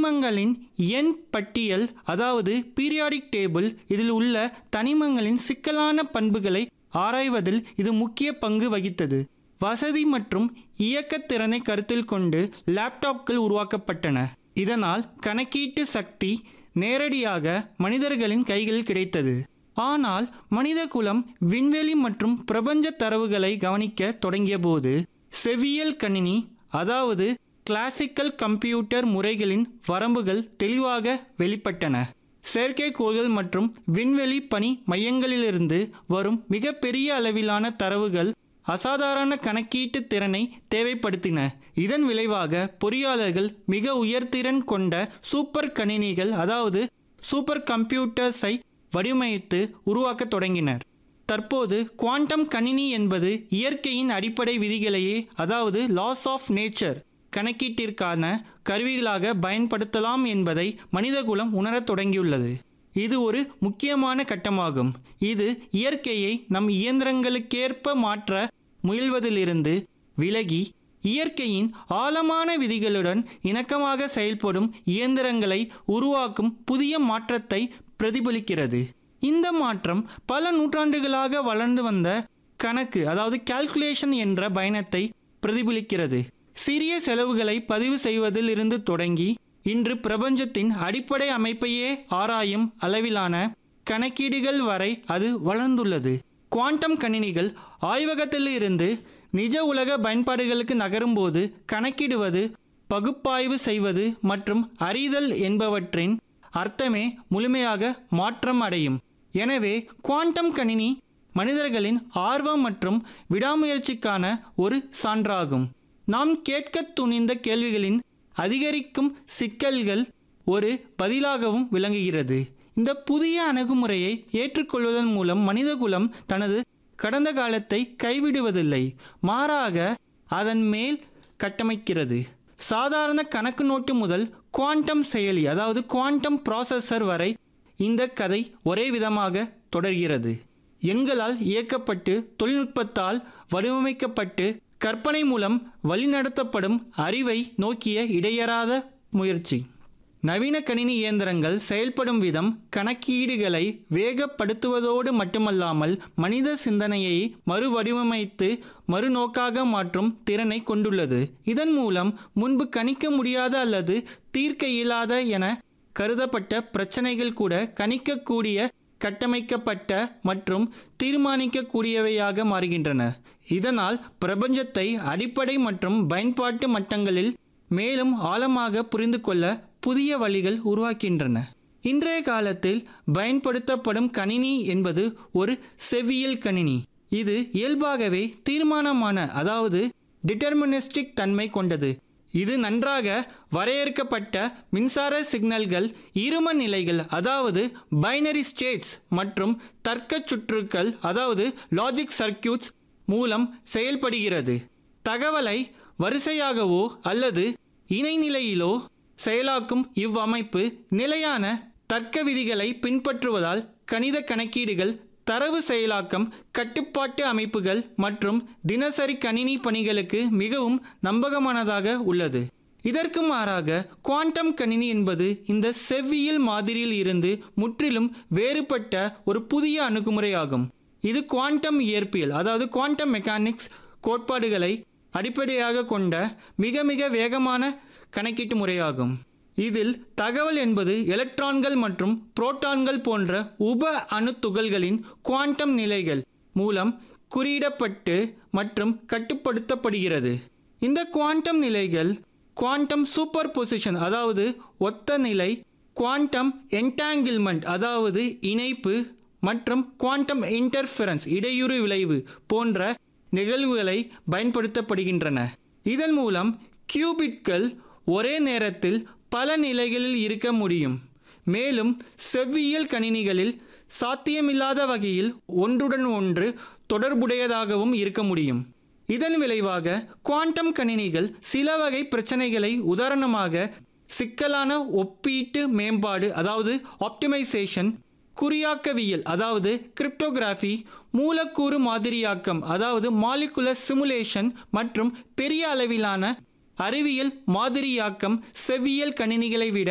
தனிமங்களின் எண் பட்டியல் அதாவது பீரியாடிக் டேபிள் இதில் உள்ள தனிமங்களின் சிக்கலான பண்புகளை ஆராய்வதில் இது முக்கிய பங்கு வகித்தது வசதி மற்றும் இயக்கத்திறனை கருத்தில் கொண்டு லேப்டாப்கள் உருவாக்கப்பட்டன இதனால் கணக்கீட்டு சக்தி நேரடியாக மனிதர்களின் கைகளில் கிடைத்தது ஆனால் மனிதகுலம் விண்வெளி மற்றும் பிரபஞ்ச தரவுகளை கவனிக்க தொடங்கியபோது செவியல் கணினி அதாவது கிளாசிக்கல் கம்ப்யூட்டர் முறைகளின் வரம்புகள் தெளிவாக வெளிப்பட்டன செயற்கைக்கோள்கள் மற்றும் விண்வெளி பணி மையங்களிலிருந்து வரும் மிகப்பெரிய அளவிலான தரவுகள் அசாதாரண கணக்கீட்டு திறனை தேவைப்படுத்தின இதன் விளைவாக பொறியாளர்கள் மிக உயர்திறன் கொண்ட சூப்பர் கணினிகள் அதாவது சூப்பர் கம்ப்யூட்டர்ஸை வடிவமைத்து உருவாக்கத் தொடங்கினர் தற்போது குவாண்டம் கணினி என்பது இயற்கையின் அடிப்படை விதிகளையே அதாவது லாஸ் ஆஃப் நேச்சர் கணக்கீட்டிற்கான கருவிகளாக பயன்படுத்தலாம் என்பதை மனிதகுலம் உணரத் தொடங்கியுள்ளது இது ஒரு முக்கியமான கட்டமாகும் இது இயற்கையை நம் இயந்திரங்களுக்கேற்ப மாற்ற முயல்வதிலிருந்து விலகி இயற்கையின் ஆழமான விதிகளுடன் இணக்கமாக செயல்படும் இயந்திரங்களை உருவாக்கும் புதிய மாற்றத்தை பிரதிபலிக்கிறது இந்த மாற்றம் பல நூற்றாண்டுகளாக வளர்ந்து வந்த கணக்கு அதாவது கால்குலேஷன் என்ற பயணத்தை பிரதிபலிக்கிறது சிறிய செலவுகளை பதிவு செய்வதில் இருந்து தொடங்கி இன்று பிரபஞ்சத்தின் அடிப்படை அமைப்பையே ஆராயும் அளவிலான கணக்கீடுகள் வரை அது வளர்ந்துள்ளது குவாண்டம் கணினிகள் ஆய்வகத்தில் இருந்து நிஜ உலக பயன்பாடுகளுக்கு நகரும்போது கணக்கிடுவது பகுப்பாய்வு செய்வது மற்றும் அறிதல் என்பவற்றின் அர்த்தமே முழுமையாக மாற்றம் அடையும் எனவே குவாண்டம் கணினி மனிதர்களின் ஆர்வம் மற்றும் விடாமுயற்சிக்கான ஒரு சான்றாகும் நாம் கேட்க துணிந்த கேள்விகளின் அதிகரிக்கும் சிக்கல்கள் ஒரு பதிலாகவும் விளங்குகிறது இந்த புதிய அணுகுமுறையை ஏற்றுக்கொள்வதன் மூலம் மனிதகுலம் தனது கடந்த காலத்தை கைவிடுவதில்லை மாறாக அதன் மேல் கட்டமைக்கிறது சாதாரண கணக்கு நோட்டு முதல் குவாண்டம் செயலி அதாவது குவாண்டம் ப்ராசஸர் வரை இந்த கதை ஒரே விதமாக தொடர்கிறது எண்களால் இயக்கப்பட்டு தொழில்நுட்பத்தால் வடிவமைக்கப்பட்டு கற்பனை மூலம் வழிநடத்தப்படும் அறிவை நோக்கிய இடையறாத முயற்சி நவீன கணினி இயந்திரங்கள் செயல்படும் விதம் கணக்கீடுகளை வேகப்படுத்துவதோடு மட்டுமல்லாமல் மனித சிந்தனையை மறுவடிவமைத்து மறுநோக்காக மாற்றும் திறனை கொண்டுள்ளது இதன் மூலம் முன்பு கணிக்க முடியாத அல்லது தீர்க்க இயலாத என கருதப்பட்ட பிரச்சனைகள் கூட கணிக்கக்கூடிய கட்டமைக்கப்பட்ட மற்றும் தீர்மானிக்கக்கூடியவையாக மாறுகின்றன இதனால் பிரபஞ்சத்தை அடிப்படை மற்றும் பயன்பாட்டு மட்டங்களில் மேலும் ஆழமாக புரிந்து கொள்ள புதிய வழிகள் உருவாக்கின்றன இன்றைய காலத்தில் பயன்படுத்தப்படும் கணினி என்பது ஒரு செவ்வியல் கணினி இது இயல்பாகவே தீர்மானமான அதாவது டிட்டர்மினிஸ்டிக் தன்மை கொண்டது இது நன்றாக வரையறுக்கப்பட்ட மின்சார சிக்னல்கள் இரும நிலைகள் அதாவது பைனரி ஸ்டேட்ஸ் மற்றும் தர்க்க சுற்றுக்கள் அதாவது லாஜிக் சர்க்கியூட்ஸ் மூலம் செயல்படுகிறது தகவலை வரிசையாகவோ அல்லது இணைநிலையிலோ செயலாக்கும் இவ்வமைப்பு நிலையான தர்க்க விதிகளை பின்பற்றுவதால் கணித கணக்கீடுகள் தரவு செயலாக்கம் கட்டுப்பாட்டு அமைப்புகள் மற்றும் தினசரி கணினி பணிகளுக்கு மிகவும் நம்பகமானதாக உள்ளது இதற்கு மாறாக குவாண்டம் கணினி என்பது இந்த செவ்வியல் மாதிரியில் இருந்து முற்றிலும் வேறுபட்ட ஒரு புதிய அணுகுமுறையாகும் இது குவாண்டம் இயற்பியல் அதாவது குவாண்டம் மெக்கானிக்ஸ் கோட்பாடுகளை அடிப்படையாக கொண்ட மிக மிக வேகமான கணக்கீட்டு முறையாகும் இதில் தகவல் என்பது எலக்ட்ரான்கள் மற்றும் புரோட்டான்கள் போன்ற உப அணு துகள்களின் குவாண்டம் நிலைகள் மூலம் குறியிடப்பட்டு மற்றும் கட்டுப்படுத்தப்படுகிறது இந்த குவாண்டம் நிலைகள் குவாண்டம் சூப்பர் பொசிஷன் அதாவது ஒத்த நிலை குவாண்டம் என்டாங்கிள்மெண்ட் அதாவது இணைப்பு மற்றும் குவாண்டம் இன்டர்ஃபரன்ஸ் இடையூறு விளைவு போன்ற நிகழ்வுகளை பயன்படுத்தப்படுகின்றன இதன் மூலம் கியூபிட்கள் ஒரே நேரத்தில் பல நிலைகளில் இருக்க முடியும் மேலும் செவ்வியல் கணினிகளில் சாத்தியமில்லாத வகையில் ஒன்றுடன் ஒன்று தொடர்புடையதாகவும் இருக்க முடியும் இதன் விளைவாக குவாண்டம் கணினிகள் சில வகை பிரச்சனைகளை உதாரணமாக சிக்கலான ஒப்பீட்டு மேம்பாடு அதாவது ஆப்டிமைசேஷன் குறியாக்கவியல் அதாவது கிரிப்டோகிராஃபி மூலக்கூறு மாதிரியாக்கம் அதாவது மாலிகுலர் சிமுலேஷன் மற்றும் பெரிய அளவிலான அறிவியல் மாதிரியாக்கம் செவ்வியல் கணினிகளை விட